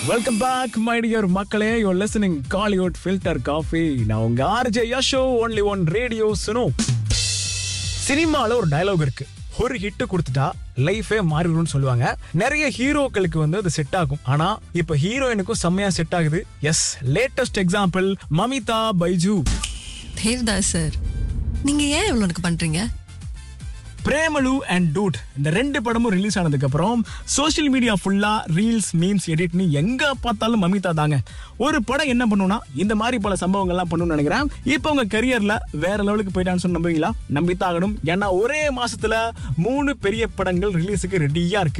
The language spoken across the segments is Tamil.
வெல்கம் பேக் மை டியர் மக்களே you listening Kollywood filter coffee நான் உங்க RJ Yasho only one radio Suno சினிமால ஒரு டயலாக் இருக்கு ஒரு ஹிட் கொடுத்துட்டா லைஃபே மாறிடும்னு சொல்லுவாங்க நிறைய ஹீரோக்களுக்கு வந்து அது செட் ஆகும் ஆனா இப்ப ஹீரோயினுக்கும் செம்மையா செட் ஆகுது yes latest example Mamitha Baiju Devdas sir நீங்க ஏன் இவ்வளவு எனக்கு பண்றீங்க பிரேமலு அண்ட் டூட் இந்த ரெண்டு படமும் ரிலீஸ் ஆனதுக்கு அப்புறம் சோஷியல் மீடியா ஃபுல்லா ரீல்ஸ் மீம்ஸ் எடிட்னு எங்க பார்த்தாலும் மமிதா தாங்க ஒரு படம் என்ன பண்ணுனா இந்த மாதிரி பல சம்பவங்கள்லாம் பண்ணணும்னு நினைக்கிறேன் இப்போ உங்க கரியர்ல வேற லெவலுக்கு போயிட்டான்னு சொல்லி நம்புவீங்களா நம்பித்தான் ஆகணும் ஏன்னா ஒரே மாசத்துல மூணு பெரிய படங்கள் ரிலீஸுக்கு ரெடியா இருக்கு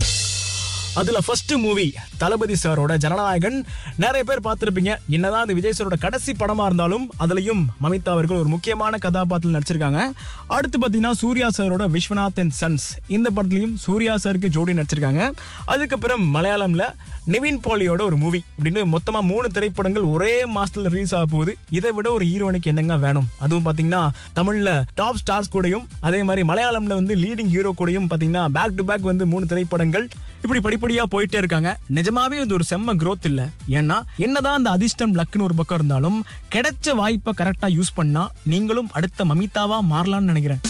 அதுல ஃபர்ஸ்ட் மூவி தளபதி சாரோட ஜனநாயகன் நிறைய பேர் பார்த்திருப்பீங்க என்னதான் அது விஜய் சாரோட கடைசி படமா இருந்தாலும் அதுலயும் மமிதா அவர்கள் ஒரு முக்கியமான கதாபாத்திரம் நடிச்சிருக்காங்க அடுத்து பாத்தீங்கன்னா சூர்யா சாரோட விஸ்வநாத் அண்ட் சன்ஸ் இந்த படத்துலயும் சூர்யா சாருக்கு ஜோடி நடிச்சிருக்காங்க அதுக்கப்புறம் மலையாளம்ல நிவின் பாலியோட ஒரு மூவி அப்படின்னு மொத்தமா மூணு திரைப்படங்கள் ஒரே மாசத்துல ரிலீஸ் ஆக போகுது இதை விட ஒரு ஹீரோனுக்கு என்னங்க வேணும் அதுவும் பாத்தீங்கன்னா தமிழ்ல டாப் ஸ்டார்ஸ் கூடயும் அதே மாதிரி மலையாளம்ல வந்து லீடிங் ஹீரோ கூடயும் பாத்தீங்கன்னா பேக் டு பேக் வந்து மூணு திரைப்படங்கள் இப்படி படிப்படியா போயிட்டே இருக்காங்க நிஜமாவே இது ஒரு செம்ம growth இல்ல ஏன்னா என்னதான் அந்த அதிர்ஷ்டம் லக்குன்னு ஒரு பக்கம் இருந்தாலும் கிடைச்ச வாய்ப்பை கரெக்டா யூஸ் பண்ணா நீங்களும் அடுத்த மமிதாவா மாறலாம்னு நினைக்கிறேன்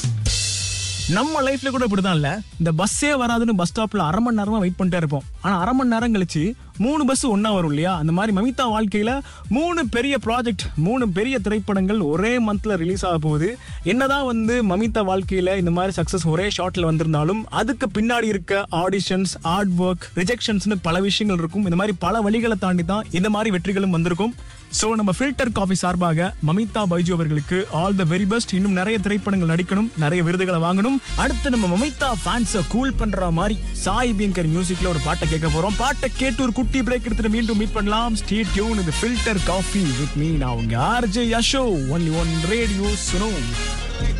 நம்ம லைஃப்ல கூட இப்படிதான் இல்ல இந்த பஸ்ஸே வராதுன்னு பஸ் ஸ்டாப்ல அரை மணி நேரமா வெயிட் பண்ணிட்டே இருப்போம் ஆனா அரை மணி நேரம் கழிச்சு மூணு பஸ் ஒண்ணா வரும் இல்லையா அந்த மாதிரி மமிதா வாழ்க்கையில மூணு பெரிய ப்ராஜெக்ட் மூணு பெரிய திரைப்படங்கள் ஒரே மந்த்ல ரிலீஸ் ஆக போகுது என்னதான் வந்து மமிதா வாழ்க்கையில இந்த மாதிரி சக்சஸ் ஒரே ஷாட்ல வந்திருந்தாலும் அதுக்கு பின்னாடி இருக்க ஆடிஷன்ஸ் ஆர்ட் ஒர்க் ரிஜெக்ஷன்ஸ்னு பல விஷயங்கள் இருக்கும் இந்த மாதிரி பல வழிகளை தாண்டி தான் இந்த மாதிரி வெற்றிகளும் வந்திருக்கும் சோ நம்ம ஃபில்டர் காஃபி சார்பாக மமிதா பைஜு அவர்களுக்கு ஆல் த வெரி பெஸ்ட் இன்னும் நிறைய திரைப்படங்கள் நடிக்கணும் நிறைய விருதுகளை வாங்கணும் அடுத்து நம்ம மமிதா ஃபேன்ஸை கூல் பண்ற மாதிரி சாய் பியங்கர் மியூசிக்ல ஒரு பாட்டை கேட்க போறோம் பாட்டை கேட்டு ஒரு குட்டி பிரேக் எடுத்துட்டு மீண்டும் மீட் பண்ணலாம் ஸ்டே டியூன் இது ஃபில்டர் காஃபி வித் மீ நான் உங்க RJ Yasho only one radio சுனோ